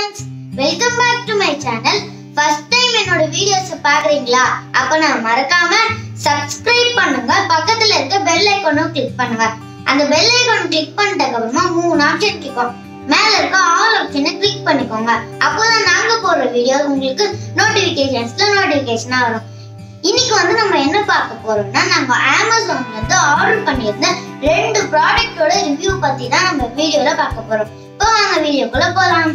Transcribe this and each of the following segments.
Friends welcome back to my channel first time என்னோட videos பாக்குறீங்களா அப்ப நான் மறக்காம சப்ஸ்கிரைப் பண்ணுங்க பக்கத்துல இருக்க பெல் ஐகானும் கிளிக் பண்ணுங்க அந்த பெல் ஐகான் கிளிக் பண்ணிட்டதுக்கு அப்புறமா மூணு ஆப்ஷன் கேட்கும் மேல இருக்க ஆல் ஆப்ஷனை கிளிக் பண்ணிக்கோங்க அப்போதான் நாங்க போடுற வீடியோ உங்களுக்கு நோட்டிபிகேஷன்ஸ்ல நோட்டிபிகேஷனா வரும் இன்னைக்கு வந்து நம்ம என்ன பார்க்க போறோம்னா நாங்க அமேசான்ல இருந்து ஆர்டர் பண்ணியிருந்த ரெண்டு ப்ராடக்ட்டோட ரிவ்யூ பத்தி தான் நம்ம வீடியோல பார்க்க போறோம் இப்போ வாங்க வீடியோக்குள்ள போலாம்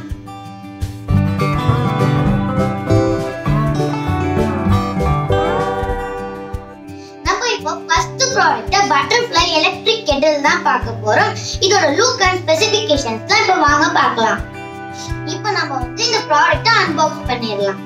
நம்ம இப்போ first product Butterfly electric kettle தான் பார்க்க போறோம் இதோட லுக் அண்ட் ஸ்பெசிஃபிகேஷன்ஸ் தான் இப்போ வாங்க பார்க்கலாம் இப்போ நம்ம வந்து இந்த ப்ராடக்ட்டை அன்பாக்ஸ் பண்ணிடலாம்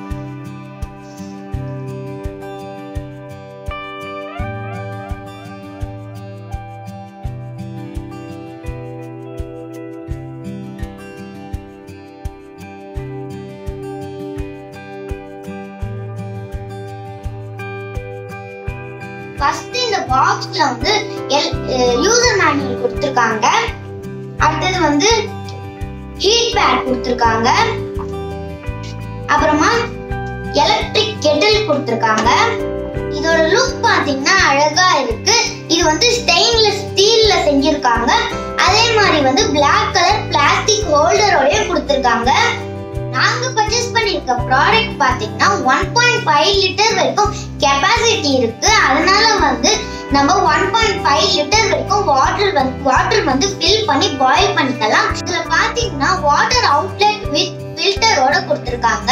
ஃபர்ஸ்ட் இந்த பாக்ஸ்ல வந்து யூசர் மேனுவல் கொடுத்துருக்காங்க அடுத்தது வந்து ஹீட் பேட் கொடுத்துருக்காங்க அப்புறமா எலக்ட்ரிக் கெட்டில் கொடுத்துருக்காங்க இதோட லுக் பாத்தீங்கன்னா அழகா இருக்கு இது வந்து ஸ்டெயின்லெஸ் ஸ்டீல்ல செஞ்சிருக்காங்க அதே மாதிரி வந்து பிளாக் கலர் பிளாஸ்டிக் ஹோல்டரோடய கொடுத்துருக்காங்க நாங்க பர்ச்சேஸ் பண்ணிருக்க ப்ராடக்ட் பாத்தீங்கன்னா ஒன் பாயிண்ட் ஃபைவ் லிட்டர் வரைக்கும் கெப்பாசிட்டி இருக்கு அதனால வந்து நம்ம ஒன் பாயிண்ட் ஃபைவ் லிட்டர் வரைக்கும் வாட்டர் வந்து வாட்டர் வந்து ஃபில் பண்ணி பாயில் பண்ணிக்கலாம் இதுல பாத்தீங்கன்னா வாட்டர் அவுட்லெட் வித் ஃபில்டரோட கொடுத்துருக்காங்க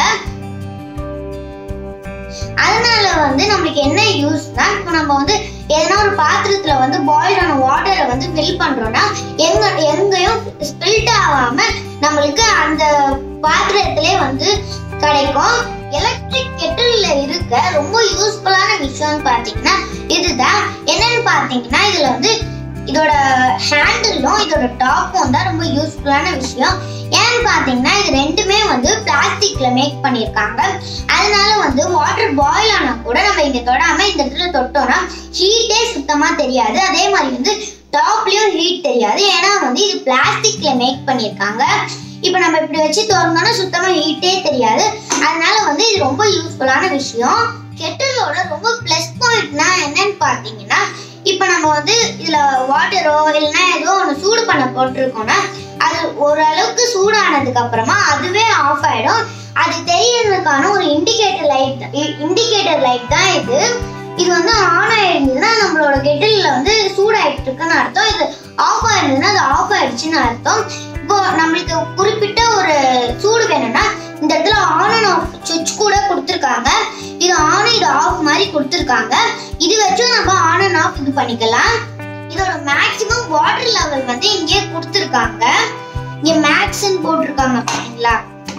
அதனால வந்து நம்மளுக்கு என்ன யூஸ்னா இப்போ நம்ம வந்து எதனா ஒரு பாத்திரத்துல வந்து பாயில் ஆன வாட்டரை வந்து ஃபில் பண்றோம்னா எங்க எங்கேயும் ஸ்பில்ட் ஆகாம நம்மளுக்கு அந்த பாத்திரத்திலே வந்து கிடைக்கும் எலக்ட்ரிக் கெட்டில்ல இருக்க ரொம்ப யூஸ்ஃபுல்லான விஷயம்னு பாத்தீங்கன்னா இதுதான் என்னன்னு பாத்தீங்கன்னா இதுல வந்து இதோட ஹேண்டிலும் இதோட டாப்பும் தான் ரொம்ப யூஸ்ஃபுல்லான விஷயம் ஏன்னு பாத்தீங்கன்னா இது ரெண்டுமே வந்து பிளாஸ்டிக்ல மேக் பண்ணிருக்காங்க அதனால வந்து வாட்டர் பாயில் ஆனா கூட நம்ம இங்க தொடாம இந்த இடத்துல தொட்டோம்னா ஹீட்டே சுத்தமா தெரியாது அதே மாதிரி வந்து டாப்லயும் ஹீட் தெரியாது ஏன்னா வந்து இது பிளாஸ்டிக்ல மேக் பண்ணிருக்காங்க இப்போ நம்ம இப்படி வச்சு திறந்தோம்னா சுத்தமா ஹீட்டே தெரியாது அதனால வந்து இது ரொம்ப யூஸ்ஃபுல்லான விஷயம் கெட்டிலோட ரொம்ப ப்ளஸ் பாயிண்ட்னா என்னன்னு பார்த்தீங்கன்னா இப்போ நம்ம வந்து இதுல வாட்டரோ இல்லைன்னா ஏதோ ஒன்று சூடு பண்ண போட்டிருக்கோம்னா அது ஓரளவுக்கு சூடானதுக்கு அப்புறமா அதுவே ஆஃப் ஆயிடும் அது தெரியறதுக்கான ஒரு இண்டிகேட்டர் லைட் இண்டிகேட்டர் லைட் தான் இது இது வந்து ஆன் ஆயிருந்ததுன்னா நம்மளோட கெட்டில்ல வந்து சூடாயிட்டு இருக்குன்னு அர்த்தம் இது ஆஃப் ஆயிருந்ததுன்னா அது ஆஃப் ஆயிடுச்சுன்னு அர்த்தம் இப்போ நம்மளுக்கு குறிப்பிட்ட ஒரு சூடு வேணும்னா இந்த இடத்துல ஆன் அண்ட் ஆஃப் சுவிட்ச் கூட கொடுத்துருக்காங்க இது ஆன் இது ஆஃப் மாதிரி கொடுத்துருக்காங்க இது வச்சும் நம்ம ஆன் அண்ட் ஆஃப் இது பண்ணிக்கலாம் இதோட மேக்ஸிமம் வாட்டர் லெவல் வந்து இங்கே கொடுத்துருக்காங்க இங்க மேக்ஸ்ன்னு போட்டிருக்காங்க பாத்தீங்களா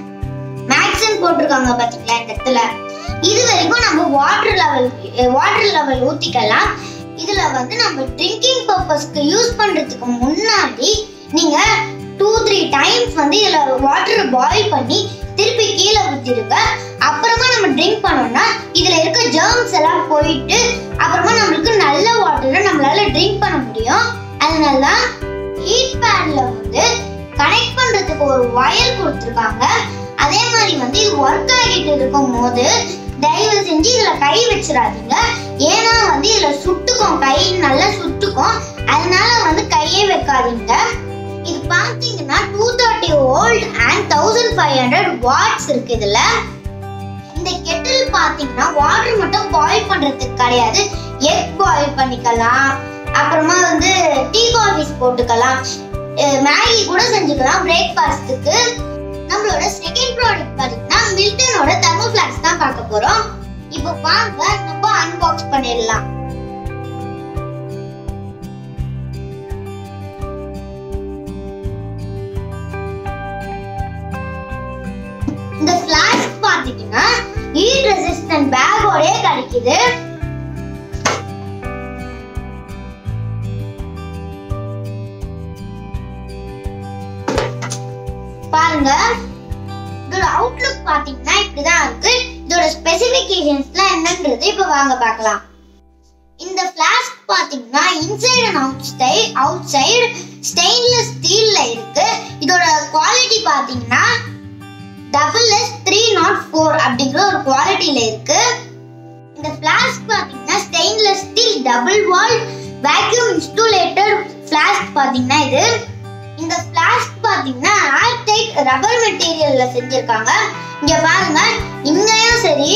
மேக்ஸ்ன்னு போட்டிருக்காங்க பாத்தீங்களா இந்த இடத்துல இது வரைக்கும் நம்ம வாட்டர் லெவல் வாட்டர் லெவல் ஊத்திக்கலாம் இதுல வந்து நம்ம ட்ரிங்கிங் பர்பஸ்க்கு யூஸ் பண்றதுக்கு முன்னாடி நீங்க டூ த்ரீ டைம்ஸ் வந்து இதுல வாட்டர் பாயில் பண்ணி திருப்பி கீழே ஊத்திருங்க அப்புறமா நம்ம ட்ரிங்க் பண்ணோம்னா இதுல இருக்க ஜெர்ம்ஸ் எல்லாம் போயிட்டு அப்புறமா நம்மளுக்கு நல்ல வாட்டரை நம்மளால ட்ரிங்க் பண்ண முடியும் அதனால தான் ஹீட் பேட்ல வந்து கனெக்ட் பண்றதுக்கு ஒரு வயர் கொடுத்துருக்காங்க அதே மாதிரி வந்து இது ஒர்க் ஆகிட்டு இருக்கும் போது தயவு செஞ்சு இதுல கை வச்சிடாதீங்க ஏன்னா வந்து இதுல சுட்டுக்கும் கை நல்லா சுட்டுக்கும் அதனால வந்து கையே வைக்காதீங்க இது பாத்தீங்கன்னா two thirty volt and thousand five hundred watts இருக்கு இதுல இந்த கெட்டில் பாத்தீங்கன்னா வாட்டர் மட்டும் பாயில் பண்றதுக்கு கிடையாது எக் பாயில் பண்ணிக்கலாம் அப்புறமா வந்து டீ காஃபிஸ் போட்டுக்கலாம் மேகி கூட செஞ்சுக்கலாம் பிரேக்ஃபாஸ்ட்டுக்கு நம்மளோட செகண்ட் ப்ராடக்ட் பாத்தீங்கன்னா மில்டனோட தெர்மோஃபிளாக்ஸ் தான் பார்க்க போறோம் இப்போ வாங்க நம்ம அன்பாக்ஸ் பண்ணிடலாம் இந்த ஃபிளாஸ்க் பாத்தீங்கன்னா ஹீட் ரெசிஸ்டன்ட் பேக்கோடயே கிடைக்குது பாருங்க இதோட அவுட்லுக் பாத்தீங்கன்னா இப்படிதான் இருக்கு இதோட ஸ்பெசிபிகேஷன்ஸ்லாம் என்னன்றது இப்ப வாங்க பார்க்கலாம் இந்த ஃபிளாஸ்க் பாத்தீங்கன்னா inside and outside outside stainless ஸ்டீல்ல இருக்கு இதோட குவாலிட்டி பாத்தீங்கன்னா குவாலிட்டியில இருக்கு இந்த ஃபிளாஸ்க் பாத்தீங்கன்னா stainless steel double wall vacuum insulated flask பாத்தீங்கன்னா இது இந்த ஃபிளாஸ்க் பாத்தீங்கன்னா ஏர்டைட் ரப்பர் மெட்டீரியல்ல செஞ்சிருக்காங்க இங்க பாருங்க இங்கேயும் சரி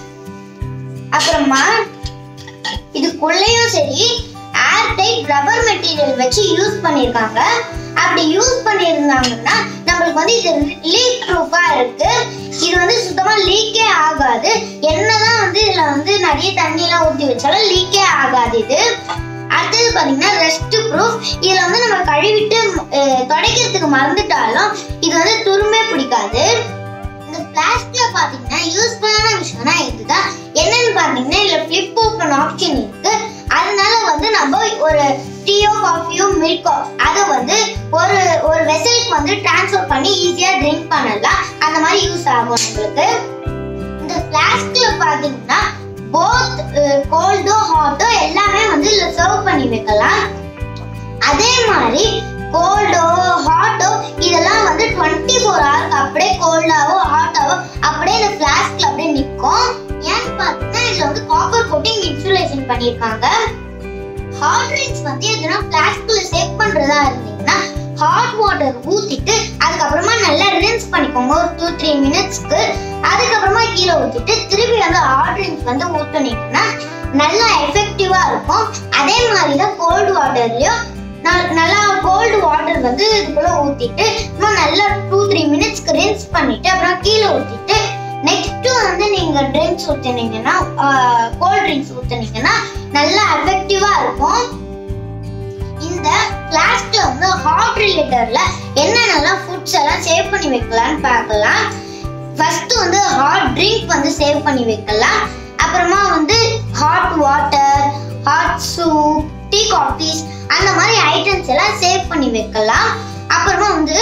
அப்புறமா இதுக்குள்ளேயும் சரி ஏர்டைட் ரப்பர் மெட்டீரியல் வச்சு யூஸ் பண்ணிருக்காங்க அப்படி யூஸ் பண்ணியிருந்தாங்கன்னா நம்மளுக்கு வந்து இது லீக் ப்ரூஃபா இருக்கு இது வந்து சுத்தமா லீக்கே ஆகாது என்னதான் வந்து இதுல வந்து நிறைய தண்ணி எல்லாம் ஊத்தி வச்சாலும் லீக்கே ஆகாது இது அடுத்தது பாத்தீங்கன்னா ரெஸ்ட் ப்ரூஃப் இதுல வந்து நம்ம கழுவிட்டு அஹ், துடைக்கிறதுக்கு மறந்துட்டாலும் இது வந்து துரும்பே பிடிக்காது இந்த பிளாஸ்டிக்ல பாத்தீங்கன்னா யூஸ்ஃபுல்லான விஷயம்னா இதுதான் என்னன்னு பாத்தீங்கன்னா இதுல ஃபிளிப் ஓப்பன் ஆப்ஷன் இருக்கு அதனால வந்து நம்ம ஒரு டீயோ காஃபியோ மில்கோ அதை வந்து ஒரு ஒரு வெசலுக்கு வந்து டிரான்ஸ்ஃபர் பண்ணி ஈஸியா ட்ரிங்க் பண்ணலாம் அந்த மாதிரி யூஸ் ஆகும் நம்மளுக்கு இந்த பிளாஸ்டிக்ல பாத்தீங்கன்னா போத் கோல்டோ ஹாட்டோ எல்லாமே வந்து இதுல சர்வ் பண்ணி வைக்கலாம் அதே மாதிரி கோல்டோ ஹாட்டோ இதெல்லாம் வந்து டுவெண்ட்டி ஃபோர் ஹவர்க்கு அப்படியே கோல்டாவோ ஹாட்டாவோ அப்படியே இந்த ஃபிளாஸ்க்ல அப்படியே நிற்கும் ஏன்னு பார்த்தீங்கன்னா இதுல வந்து காப்பர் கோட்டிங் இன்சுலேஷன் பண்ணியிருக்காங்க ஹாட் ட்ரிங்க்ஸ் வந்து எதுனா ஃபிளாஸ்க்ல சேவ் பண்றதா இருந்தீங்கன்னா ஹாட் வாட்டர் ஊத்திட்டு அதுக்கப்புறமா நல்லா ரின்ஸ் பண்ணிக்கோங்க ஒரு டூ த்ரீ மினிட்ஸ்க்கு அதுக்கப்புறமா கீழே ஊத்திட்டு திருப்பி வந்து ஹாட் ட்ரிங்க்ஸ் வந்து ஊத்துனீங்கன்னா நல்லா எஃபெக்டிவா இருக்கும் அதே மாதிரி தான் கோல்டு வாட்டர்லயும் நல்லா கோல்டு வாட்டர் வந்து இதுக்குள்ள ஊத்திட்டு இன்னும் நல்லா டூ த்ரீ மினிட்ஸ்க்கு ரின்ஸ் பண்ணிட்டு அப்புறம் கீழே ஊத்திட்டு நெக்ஸ்ட் வந்து நீங்க ட்ரிங்க்ஸ் ஊத்துனீங்கன்னா கோல்ட் ட்ரிங்க்ஸ் ஊத்துனீங்கன்னா நல்லா எஃபெக்டிவா இருக்கும் இந்த பிளாஸ்க்ல வந்து ஹாட் ரிலேட்டர்ல என்னென்னலாம் ஃபுட்ஸ் எல்லாம் சேவ் பண்ணி வைக்கலாம்னு பார்க்கலாம் ஃபர்ஸ்ட் வந்து ஹாட் ட்ரிங்க் வந்து சேவ் பண்ணி வைக்கலாம் அப்புறமா வந்து hot water hot soup tea coffees அந்த மாதிரி ஐட்டம்ஸ் எல்லாம் சேவ் பண்ணி வைக்கலாம் அப்புறமா வந்து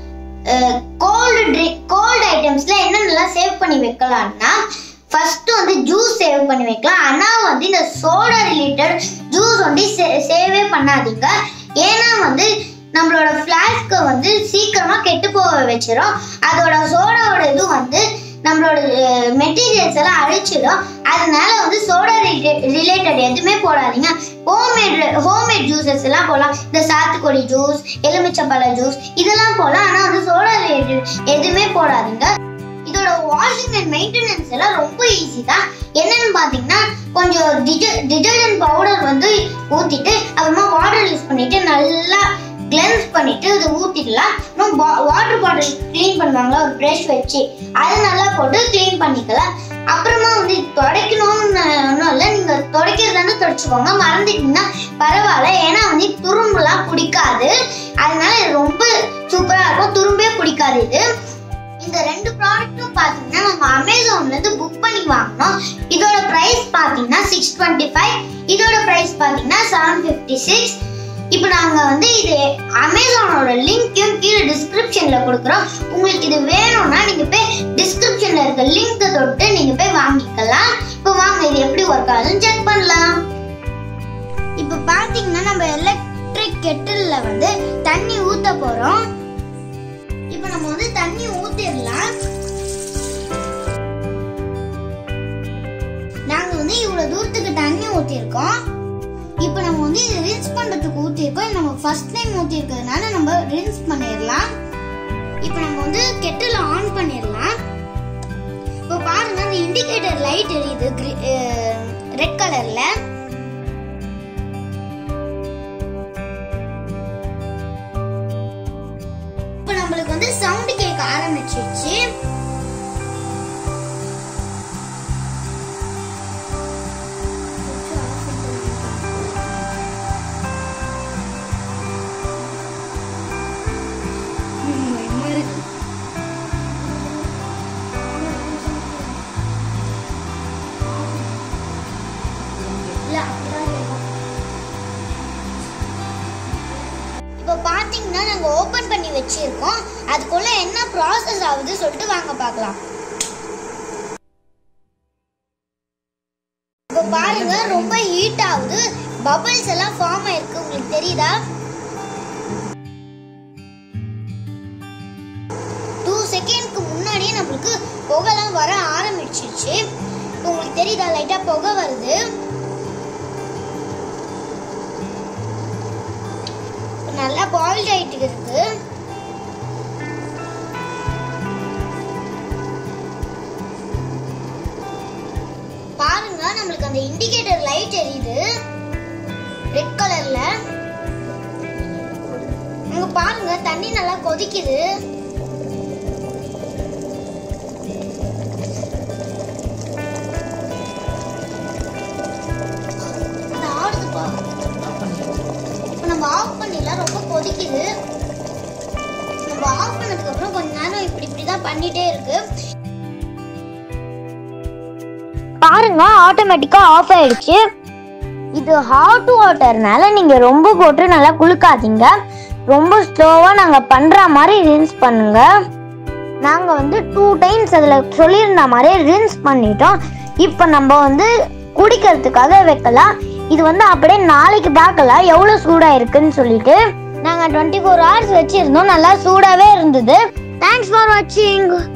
கோல்டு ட்ரிங்க் கோல்டு ஐட்டம்ஸ்ல என்னென்னலாம் சேவ் பண்ணி வைக்கலாம்னா ஃபர்ஸ்ட் வந்து ஜூஸ் சேவ் பண்ணி வைக்கலாம் ஆனா வந்து இந்த சோடா ரிலேட்டட் ஜூஸ் வந்து சேவே பண்ணாதீங்க ஏன்னா வந்து நம்மளோட ஃப்ளாஸ்க்கை வந்து சீக்கிரமா கெட்டு போக வச்சிரும் அதோட சோடாவோட இது வந்து நம்மளோட மெட்டீரியல்ஸ் எல்லாம் அழிச்சிடும் அதனால வந்து சோடா ரிலேட்டட் எதுவுமே போடாதீங்க ஹோம்மேட் ஹோம்மேட் ஜூஸஸ் எல்லாம் போடலாம் இந்த சாத்துக்குடி ஜூஸ் எலுமிச்சம்பழ ஜூஸ் இதெல்லாம் போடலாம் ஆனால் வந்து சோடா ரிலேட்டட் எதுவுமே போடாதீங்க இதோட வாஷிங் அண்ட் மெயின்டெனன்ஸ் எல்லாம் ரொம்ப ஈஸி தான் என்னன்னு பார்த்தீங்கன்னா கொஞ்சம் டிடர்ஜென்ட் பவுடர் வந்து ஊற்றிட்டு அப்புறமா வாட்டர் யூஸ் பண்ணிட்டு நல்லா கிளென்ஸ் பண்ணிட்டு அதை ஊற்றிடலாம் இன்னும் வாட்டர் பாட்டில் க்ளீன் பண்ணுவாங்க ஒரு ப்ரஷ் வச்சு அதை நல்லா போட்டு க்ளீன் பண்ணிக்கலாம் அப்புறமா வந்து இது துடைக்கணும்னு ஒன்றும் இல்லை நீங்கள் துடைக்கிறதானே துடைச்சிக்கோங்க மறந்துட்டீங்கன்னா பரவாயில்ல ஏன்னா வந்து துரும்புலாம் பிடிக்காது அதனால இது ரொம்ப சூப்பராக இருக்கும் துரும்பே பிடிக்காது இது இந்த ரெண்டு ப்ராடக்ட்டும் பார்த்தீங்கன்னா நம்ம அமேசான்ல இருந்து புக் பண்ணி வாங்கினோம் இதோட பிரைஸ் பார்த்தீங்கன்னா சிக்ஸ் டுவெண்ட்டி ஃபைவ் இதோட பிரைஸ் பார்த்தீங்கன்னா செவன் ஃபிஃப்டி சிக்ஸ் இப்போ நாங்கள் வந்து இது அமேசானோட லிங்க்கையும் கீழே டிஸ்கிரிப்ஷனில் கொடுக்குறோம் உங்களுக்கு இது வேணும்னா நீங்கள் போய் டிஸ்கிரிப்ஷனில் இருக்க லிங்கை தொட்டு நீங்கள் போய் வாங்கிக்கலாம் இப்போ வாங்க இது எப்படி ஒர்க் ஆகுதுன்னு செக் பண்ணலாம் இப்போ பார்த்தீங்கன்னா நம்ம எலக்ட்ரிக் கெட்டில்ல வந்து தண்ணி ஊற்ற போகிறோம் இப்போ நம்ம வந்து தண்ணி ஊத்திடலாம் நாங்க வந்து இவ்வளவு தூரத்துக்கு தண்ணி ஊத்திருக்கோம் இப்போ நம்ம வந்து இது ரின்ஸ் பண்றதுக்கு ஊத்திருக்கோம் இது நம்ம ஃபர்ஸ்ட் டைம் ஊத்தி இருக்கிறதுனால நம்ம ரின்ஸ் பண்ணிடலாம் இப்போ நம்ம வந்து கெட்டில் ஆன் பண்ணிடலாம் இப்போ பாருங்க அந்த இண்டிகேட்டர் லைட் எரியுது ரெட் கலர்ல இப்போ நம்மளுக்கு வந்து சவுண்ட் கேட்க ஆரம்பிச்சிருச்சு இல்ல, அப்படிதான் கேட்கும். இப்போ பாத்தீங்கன்னா நாங்க ஓபன் பண்ணி வச்சிருக்கோம் அதுக்குள்ள என்ன ப்ராசஸ் ஆகுது சொல்லிட்டு வாங்க பார்க்கலாம் இப்போ பாருங்க ரொம்ப ஹீட் ஆகுது பபிள்ஸ் எல்லாம் ஃபார்ம் ஆயிருக்கு உங்களுக்கு தெரியுதா டூ செகண்ட்க்கு முன்னாடியே நம்மளுக்கு புகைலாம் வர ஆரம்பிச்சிருச்சு இப்போ உங்களுக்கு தெரியுதா லைட்டா புகை வருது இப்ப நல்லா பாயில்ட் ஆயிட்டு இருக்கு பாருங்க நம்மளுக்கு அந்த இண்டிகேட்டர் லைட் எரியுது ரெட் கலர்ல அங்க பாருங்க தண்ணி நல்லா கொதிக்குது அது ஆடுதுப்பா இப்போ நம்ம ஆஃப் பண்ணிடலாம் ரொம்ப கொதிக்குது நம்ம ஆஃப் பண்ணதுக்கு அப்புறம் கொஞ்ச நேரம் இப்படி இப்படி தான் பண்ணிட்டே இருக்கு பாருங்க ஆட்டோமேட்டிக்கா ஆஃப் ஆயிடுச்சு இது ஹாட் வாட்டர்னால நீங்க ரொம்ப போட்டு நல்லா குளுக்காதீங்க ரொம்ப ஸ்லோவா நாங்க பண்ற மாதிரி ரின்ஸ் பண்ணுங்க நாங்க வந்து டூ டைம்ஸ் அதுல சொல்லியிருந்த மாதிரி ரின்ஸ் பண்ணிட்டோம் இப்போ நம்ம வந்து குடிக்கிறதுக்காக வைக்கலாம் இது வந்து அப்படியே நாளைக்கு பார்க்கலாம் எவ்வளவு சூடா இருக்குன்னு சொல்லிட்டு நாங்க டுவெண்ட்டி ஃபோர் ஹவர்ஸ் வச்சிருந்தோம் நல்லா சூடாவே இருந்தது தேங்க்ஸ் ஃபார் வாட்சிங்